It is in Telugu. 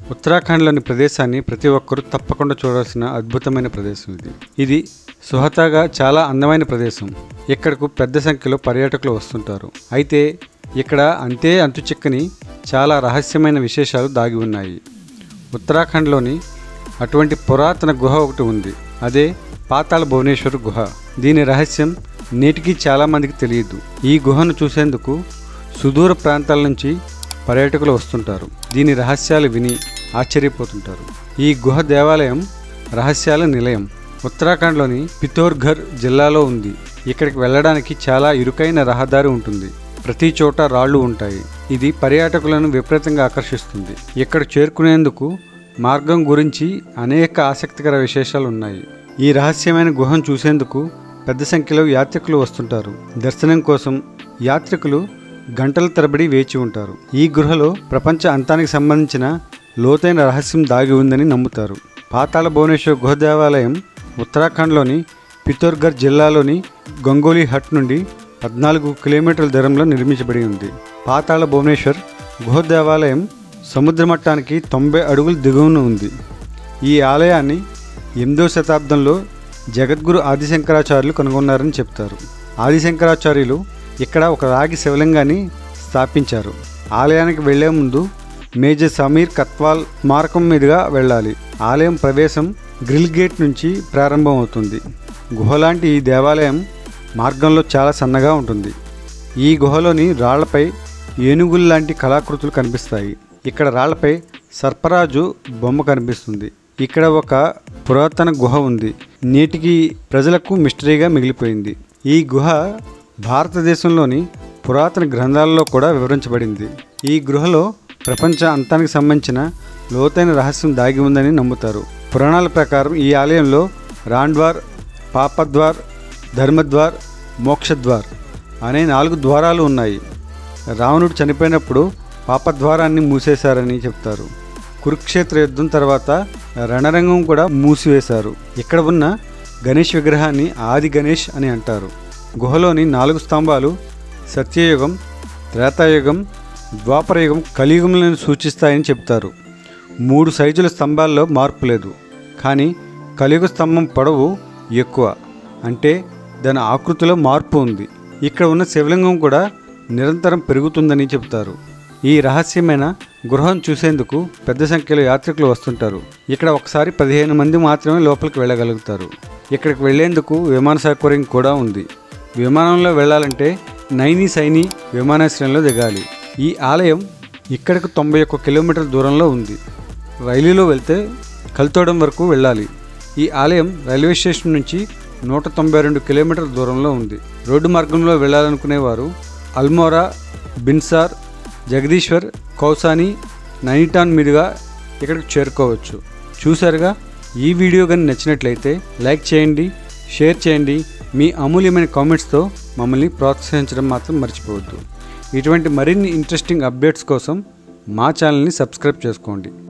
ఉత్తరాఖండ్లోని ప్రదేశాన్ని ప్రతి ఒక్కరూ తప్పకుండా చూడాల్సిన అద్భుతమైన ప్రదేశం ఇది ఇది సుహతాగా చాలా అందమైన ప్రదేశం ఇక్కడకు పెద్ద సంఖ్యలో పర్యాటకులు వస్తుంటారు అయితే ఇక్కడ అంతే అంతుచిక్కని చాలా రహస్యమైన విశేషాలు దాగి ఉన్నాయి ఉత్తరాఖండ్లోని అటువంటి పురాతన గుహ ఒకటి ఉంది అదే పాతాళ భువనేశ్వర్ గుహ దీని రహస్యం నేటికి చాలామందికి తెలియదు ఈ గుహను చూసేందుకు సుదూర ప్రాంతాల నుంచి పర్యాటకులు వస్తుంటారు దీని రహస్యాలు విని ఆశ్చర్యపోతుంటారు ఈ గుహ దేవాలయం రహస్యాల నిలయం ఉత్తరాఖండ్లోని పితోర్ఘర్ జిల్లాలో ఉంది ఇక్కడికి వెళ్ళడానికి చాలా ఇరుకైన రహదారి ఉంటుంది ప్రతి చోట రాళ్ళు ఉంటాయి ఇది పర్యాటకులను విపరీతంగా ఆకర్షిస్తుంది ఇక్కడ చేరుకునేందుకు మార్గం గురించి అనేక ఆసక్తికర విశేషాలు ఉన్నాయి ఈ రహస్యమైన గుహను చూసేందుకు పెద్ద సంఖ్యలో యాత్రికులు వస్తుంటారు దర్శనం కోసం యాత్రికులు గంటల తరబడి వేచి ఉంటారు ఈ గుహలో ప్రపంచ అంతానికి సంబంధించిన లోతైన రహస్యం దాగి ఉందని నమ్ముతారు పాతాళ భువనేశ్వర్ గుహ దేవాలయం ఉత్తరాఖండ్లోని పితోర్ఘర్ జిల్లాలోని గంగోలీ హట్ నుండి పద్నాలుగు కిలోమీటర్ల దూరంలో నిర్మించబడి ఉంది పాతాళ భువనేశ్వర్ గుహ దేవాలయం సముద్ర మట్టానికి తొంభై అడుగుల దిగువన ఉంది ఈ ఆలయాన్ని ఎనిమిదో శతాబ్దంలో జగద్గురు ఆదిశంకరాచార్యులు కనుగొన్నారని చెప్తారు ఆదిశంకరాచార్యులు ఇక్కడ ఒక రాగి శివలింగాన్ని స్థాపించారు ఆలయానికి వెళ్లే ముందు మేజర్ సమీర్ కత్వాల్ స్మారకం మీదుగా వెళ్ళాలి ఆలయం ప్రవేశం గ్రిల్ గేట్ నుంచి ప్రారంభమవుతుంది గుహలాంటి ఈ దేవాలయం మార్గంలో చాలా సన్నగా ఉంటుంది ఈ గుహలోని రాళ్లపై ఏనుగుల్లాంటి కళాకృతులు కనిపిస్తాయి ఇక్కడ రాళ్లపై సర్పరాజు బొమ్మ కనిపిస్తుంది ఇక్కడ ఒక పురాతన గుహ ఉంది నేటికి ప్రజలకు మిస్టరీగా మిగిలిపోయింది ఈ గుహ భారతదేశంలోని పురాతన గ్రంథాలలో కూడా వివరించబడింది ఈ గుహలో ప్రపంచ అంతానికి సంబంధించిన లోతైన రహస్యం దాగి ఉందని నమ్ముతారు పురాణాల ప్రకారం ఈ ఆలయంలో రాండ్వార్ పాపద్వార్ ధర్మద్వార్ మోక్షద్వార్ అనే నాలుగు ద్వారాలు ఉన్నాయి రావణుడు చనిపోయినప్పుడు పాపద్వారాన్ని మూసేశారని చెప్తారు కురుక్షేత్ర యుద్ధం తర్వాత రణరంగం కూడా మూసివేశారు ఇక్కడ ఉన్న గణేష్ విగ్రహాన్ని ఆది గణేష్ అని అంటారు గుహలోని నాలుగు స్తంభాలు సత్యయుగం త్రేతాయుగం ద్వాపరయుగం కలియుగంలను సూచిస్తాయని చెప్తారు మూడు సైజుల స్తంభాల్లో మార్పు లేదు కానీ కలియుగ స్తంభం పొడవు ఎక్కువ అంటే దాని ఆకృతిలో మార్పు ఉంది ఇక్కడ ఉన్న శివలింగం కూడా నిరంతరం పెరుగుతుందని చెప్తారు ఈ రహస్యమైన గృహం చూసేందుకు పెద్ద సంఖ్యలో యాత్రికులు వస్తుంటారు ఇక్కడ ఒకసారి పదిహేను మంది మాత్రమే లోపలికి వెళ్ళగలుగుతారు ఇక్కడికి వెళ్లేందుకు విమాన సౌకర్యం కూడా ఉంది విమానంలో వెళ్ళాలంటే నైని సైని విమానాశ్రయంలో దిగాలి ఈ ఆలయం ఇక్కడికి తొంభై ఒక్క కిలోమీటర్ దూరంలో ఉంది రైలులో వెళ్తే కల్తోడం వరకు వెళ్ళాలి ఈ ఆలయం రైల్వే స్టేషన్ నుంచి నూట తొంభై రెండు కిలోమీటర్ల దూరంలో ఉంది రోడ్డు మార్గంలో వెళ్ళాలనుకునేవారు అల్మోరా బిన్సార్ జగదీశ్వర్ కౌసాని నైనిటాన్ మీదుగా ఇక్కడికి చేరుకోవచ్చు చూసారుగా ఈ వీడియో కానీ నచ్చినట్లయితే లైక్ చేయండి షేర్ చేయండి మీ అమూల్యమైన కామెంట్స్తో మమ్మల్ని ప్రోత్సహించడం మాత్రం మర్చిపోవద్దు ఇటువంటి మరిన్ని ఇంట్రెస్టింగ్ అప్డేట్స్ కోసం మా ఛానల్ని సబ్స్క్రైబ్ చేసుకోండి